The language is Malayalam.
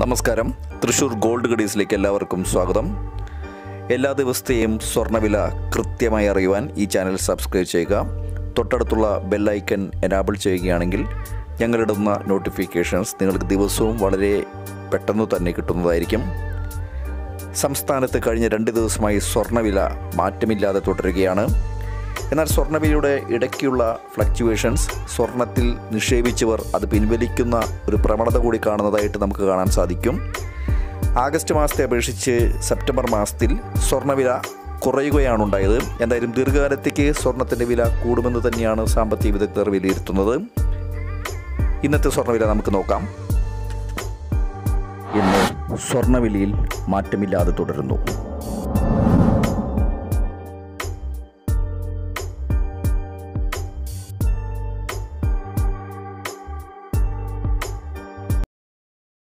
നമസ്കാരം തൃശൂർ ഗോൾഡ് ഗഡീസിലേക്ക് എല്ലാവർക്കും സ്വാഗതം എല്ലാ ദിവസത്തെയും സ്വർണ്ണവില കൃത്യമായി അറിയുവാൻ ഈ ചാനൽ സബ്സ്ക്രൈബ് ചെയ്യുക തൊട്ടടുത്തുള്ള ബെല്ലൈക്കൺ എനാബിൾ ചെയ്യുകയാണെങ്കിൽ ഞങ്ങളിടുന്ന നോട്ടിഫിക്കേഷൻസ് നിങ്ങൾക്ക് ദിവസവും വളരെ പെട്ടെന്ന് തന്നെ കിട്ടുന്നതായിരിക്കും സംസ്ഥാനത്ത് കഴിഞ്ഞ രണ്ട് ദിവസമായി സ്വർണ്ണവില മാറ്റമില്ലാതെ തുടരുകയാണ് എന്നാൽ സ്വർണ്ണവിലയുടെ ഇടയ്ക്കുള്ള ഫ്ലക്ച്വേഷൻസ് സ്വർണത്തിൽ നിക്ഷേപിച്ചവർ അത് പിൻവലിക്കുന്ന ഒരു പ്രവണത കൂടി കാണുന്നതായിട്ട് നമുക്ക് കാണാൻ സാധിക്കും ആഗസ്റ്റ് മാസത്തെ അപേക്ഷിച്ച് സെപ്റ്റംബർ മാസത്തിൽ സ്വർണ്ണവില കുറയുകയാണ് ഉണ്ടായത് എന്തായാലും ദീർഘകാലത്തേക്ക് സ്വർണത്തിൻ്റെ വില കൂടുമെന്ന് തന്നെയാണ് സാമ്പത്തിക വിദഗ്ധർ വിലയിരുത്തുന്നത് ഇന്നത്തെ സ്വർണ്ണവില നമുക്ക് നോക്കാം ഇന്ന് സ്വർണ്ണവിലയിൽ മാറ്റമില്ലാതെ തുടരുന്നു